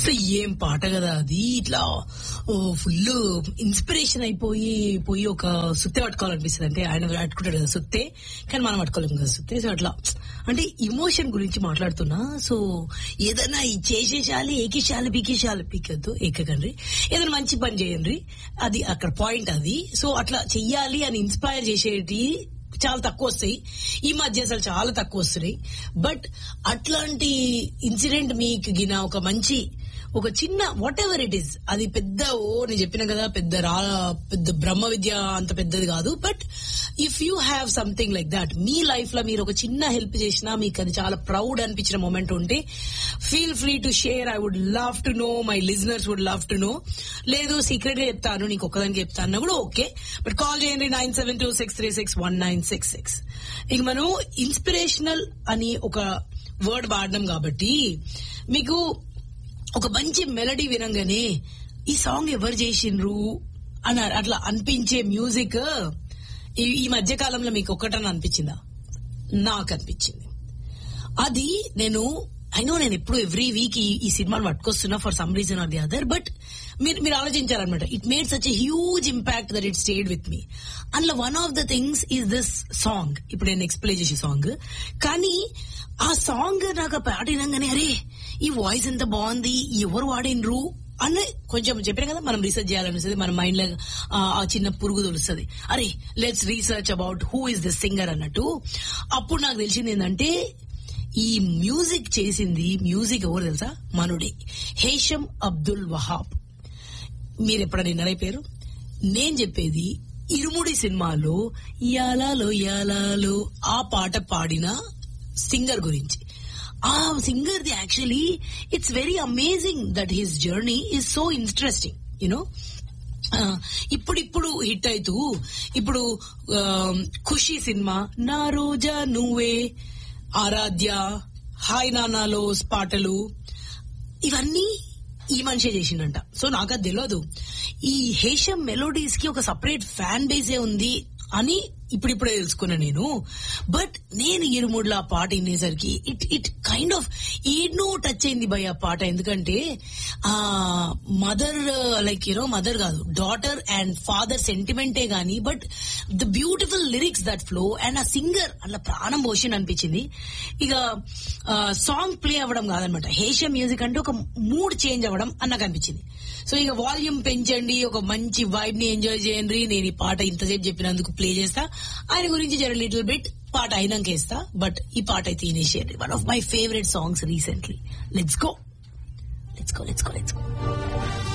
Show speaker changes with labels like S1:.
S1: అసలు ఏం పాట కదా అది ఇట్లా ఫుల్ ఇన్స్పిరేషన్ అయిపోయి పోయి ఒక సుత్తే పట్టుకోవాలనిపిస్తుంది అంటే ఆయన పట్టుకుంటాడు కదా సుత్తే కానీ మనం పట్టుకోలేము కదా సుత్తే సో అట్లా అంటే ఇమోషన్ గురించి మాట్లాడుతున్నా సో ఏదైనా ఈ చేసేసాలి ఏకేశాలి పీకేశాలి పీకొద్దు ఏకకండ్రి ఏదైనా మంచి పని చేయండి అది అక్కడ పాయింట్ అది సో అట్లా చెయ్యాలి అని ఇన్స్పైర్ చేసేటి చాలా తక్కువ వస్తాయి ఈ మధ్య అసలు చాలా తక్కువ వస్తున్నాయి బట్ అట్లాంటి ఇన్సిడెంట్ మీకు గిన ఒక మంచి ఒక చిన్న వాట్ ఎవర్ ఇట్ ఈస్ అది పెద్ద ఓ నేను చెప్పిన కదా పెద్ద రా పెద్ద బ్రహ్మ విద్య అంత పెద్దది కాదు but if you have something like that మీ లైఫ్ లో మీరు ఒక చిన్న హెల్ప్ చేసినా మీకు అది చాలా ప్రౌడ్ అనిపించిన మూమెంట్ ఉంటే feel free to share I would love to know my listeners would love to know లేదు సీక్రెట్ గా చెప్తాను నీకు ఒక్కదానికి చెప్తాను కూడా ఓకే బట్ కాల్ చేయండి nine seven two six three six one nine six six ఇక మనం ఇన్స్పిరేషనల్ అని ఒక వర్డ్ వాడడం కాబట్టి మీకు ఒక మంచి మెలడీ వినంగానే ఈ సాంగ్ ఎవరు చేసిండ్రు అన్నారు అట్లా అనిపించే మ్యూజిక్ ఈ- ఈ మధ్య కాలంలో మీకు ఒక్కటని అనిపించిందా నాకు అనిపించింది అది నేను అయినో నేను ఎప్పుడు ఎవ్రీ వీక్ ఈ ఈ సినిమాను పట్టుకొస్తున్నా for some reason or the other but మీరు మీరు ఆలోచించారనమాట it made such a huge impact that it stayed with me అందులో one of the things is this song ఇప్పుడు నేను ఎక్స్ప్లెయిన్ చేసే సాంగ్ కానీ ఆ సాంగ్ నాకు ఆ పాట వినంగానే అరే ఈ వాయిస్ ఎంత బాగుంది ఎవరు వాడినరు అన్న కొంచెం చెప్పిన కదా మనం రీసెర్చ్ చేయాలనిస్తుంది మన మైండ్ లో ఆ ఆ చిన్న పురుగు తెలుస్తుంది అరే let's research about who is this singer అన్నట్టు అప్పుడు నాకు తెలిసింది ఏంటంటే ఈ మ్యూజిక్ చేసింది మ్యూజిక్ ఎవరు తెలుసా మనుడే హేషం అబ్దుల్ వహాబ్ మీరు ఎప్పుడైనా విన్నారా ఈ పేరు నేను చెప్పేది ఇరుముడి సినిమాలో యాలాలో యాలాలో ఆ పాట పాడిన సింగర్ గురించి ఆ singer the actually it's very amazing that his journey is so interesting you know ఇప్పుడు ఇప్పుడు హిట్ అవుతూ ఇప్పుడు ఆ, ఖుషి సినిమా నా రోజా నువ్వే ఆరాధ్య హాయ్ నానాలో పాటలు ఇవన్నీ ఈ మనిషే చేసిండంట సో నాకు అది తెలియదు ఈ హేషం మెలోడీస్ కి ఒక సపరేట్ ఫ్యాన్ బేసే ఉంది అని ఇప్పుడిప్పుడే తెలుసుకున్నా నేను బట్ నేను ఇరుముడ్ల ఆ పాట వినేసరికి ఇట్ ఇట్ కైండ్ ఆఫ్ ఏడ్నో టచ్ అయింది బై ఆ పాట ఎందుకంటే ఆ మదర్ లైక్ యూనో మదర్ కాదు డాటర్ అండ్ ఫాదర్ సెంటిమెంటే గానీ but the beautiful lyrics that flow and ఆ సింగర్ అలా ప్రాణం పోషన్ అనిపించింది ఇక సాంగ్ ప్లే అవ్వడం కాదనమాట హేషియా మ్యూజిక్ అంటే ఒక మూడ్ చేంజ్ అవ్వడం అని నాకు అనిపించింది సో ఇక వాల్యూమ్ పెంచండి ఒక మంచి వైబ్ ని ఎంజాయ్ చేయండి నేను ఈ పాట ఇంతసేపు చెప్పినందుకు ప్లే చేస్తా ఆయన గురించి జర లిటిల్ బిట్ పాట అయినాక వేస్తా బట్ ఈ పాట అయితే initiate one of my favourite songs recently let's go let's go let's go let's go